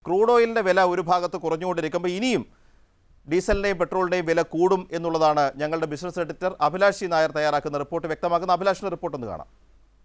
crude ഓയിലിൻ്റെ വില ഒരു ഭാഗത്ത് കുറഞ്ഞുകൊണ്ടിരിക്കുമ്പോൾ ഇനിയും ഡീസലിൻ്റെയും പെട്രോളിൻ്റെയും വില കൂടും എന്നുള്ളതാണ് ഞങ്ങളുടെ ബിസിനസ് എഡിറ്റർ അഭിലാഷി നായർ തയ്യാറാക്കുന്ന റിപ്പോർട്ട് വ്യക്തമാക്കുന്ന അഭിലാഷിൻ്റെ റിപ്പോർട്ട് ഒന്ന് കാണാം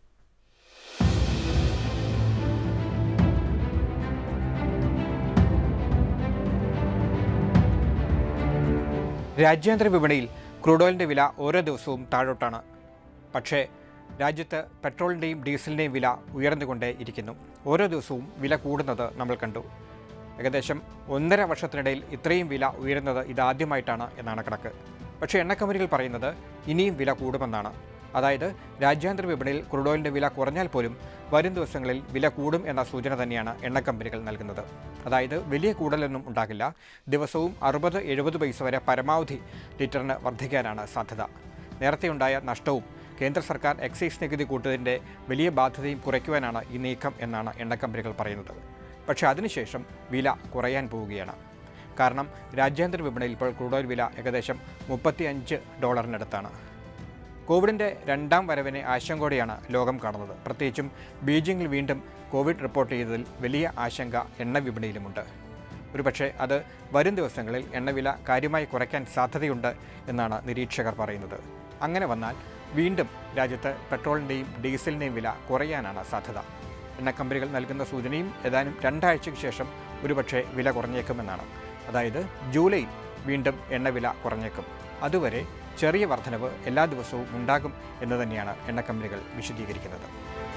രാജ്യാന്തര വിപണിയിൽ ക്രൂഡ് ഓയിലിൻ്റെ വില ഓരോ ദിവസവും താഴോട്ടാണ് പക്ഷേ രാജ്യത്ത് പെട്രോളിൻ്റെയും ഡീസലിൻ്റെയും വില ഉയർന്നുകൊണ്ടേ ഇരിക്കുന്നു ഓരോ ദിവസവും വില കൂടുന്നത് നമ്മൾ കണ്ടു ഏകദേശം ഒന്നര വർഷത്തിനിടയിൽ ഇത്രയും വില ഉയരുന്നത് ഇതാദ്യമായിട്ടാണ് എന്നാണ് കണക്ക് പക്ഷേ എണ്ണക്കമ്പനികൾ പറയുന്നത് ഇനിയും വില കൂടുമെന്നാണ് അതായത് രാജ്യാന്തര വിപണിയിൽ ക്രൂഡ് ഓയിലിൻ്റെ വില കുറഞ്ഞാൽ പോലും വരും ദിവസങ്ങളിൽ വില കൂടും എന്ന സൂചന തന്നെയാണ് എണ്ണക്കമ്പനികൾ നൽകുന്നത് അതായത് വലിയ കൂടലൊന്നും ഉണ്ടാകില്ല ദിവസവും അറുപത് എഴുപത് പൈസ വരെ പരമാവധി ലിറ്ററിന് വർദ്ധിക്കാനാണ് സാധ്യത നേരത്തെയുണ്ടായ നഷ്ടവും കേന്ദ്ര സർക്കാർ എക്സൈസ് നികുതി കൂട്ടുന്നതിൻ്റെ വലിയ ബാധ്യതയും കുറയ്ക്കുവാനാണ് ഈ നീക്കം എന്നാണ് എണ്ണക്കമ്പനികൾ പറയുന്നത് പക്ഷേ അതിനുശേഷം വില കുറയാൻ പോവുകയാണ് കാരണം രാജ്യാന്തര വിപണിയിൽ ഇപ്പോൾ ക്രൂഡ് ഓയിൽ വില ഏകദേശം മുപ്പത്തി അഞ്ച് ഡോളറിനടുത്താണ് കോവിഡിൻ്റെ രണ്ടാം വരവിനെ ആശങ്കയോടെയാണ് ലോകം കാണുന്നത് പ്രത്യേകിച്ചും ബീജിംഗിൽ വീണ്ടും കോവിഡ് റിപ്പോർട്ട് ചെയ്തതിൽ വലിയ ആശങ്ക എണ്ണ വിപണിയിലുമുണ്ട് ഒരുപക്ഷെ അത് വരും ദിവസങ്ങളിൽ എണ്ണവില കാര്യമായി കുറയ്ക്കാൻ സാധ്യതയുണ്ട് എന്നാണ് നിരീക്ഷകർ പറയുന്നത് അങ്ങനെ വന്നാൽ വീണ്ടും രാജ്യത്ത് പെട്രോളിൻ്റെയും ഡീസലിൻ്റെയും വില കുറയാനാണ് സാധ്യത എണ്ണക്കമ്പനികൾ നൽകുന്ന സൂചനയും ഏതാനും രണ്ടാഴ്ചയ്ക്ക് ശേഷം ഒരുപക്ഷെ വില കുറഞ്ഞേക്കുമെന്നാണ് അതായത് ജൂലൈയിൽ വീണ്ടും എണ്ണവില കുറഞ്ഞേക്കും അതുവരെ ചെറിയ വർധനവ് എല്ലാ ദിവസവും ഉണ്ടാകും എന്ന് തന്നെയാണ് എണ്ണക്കമ്പനികൾ വിശദീകരിക്കുന്നത്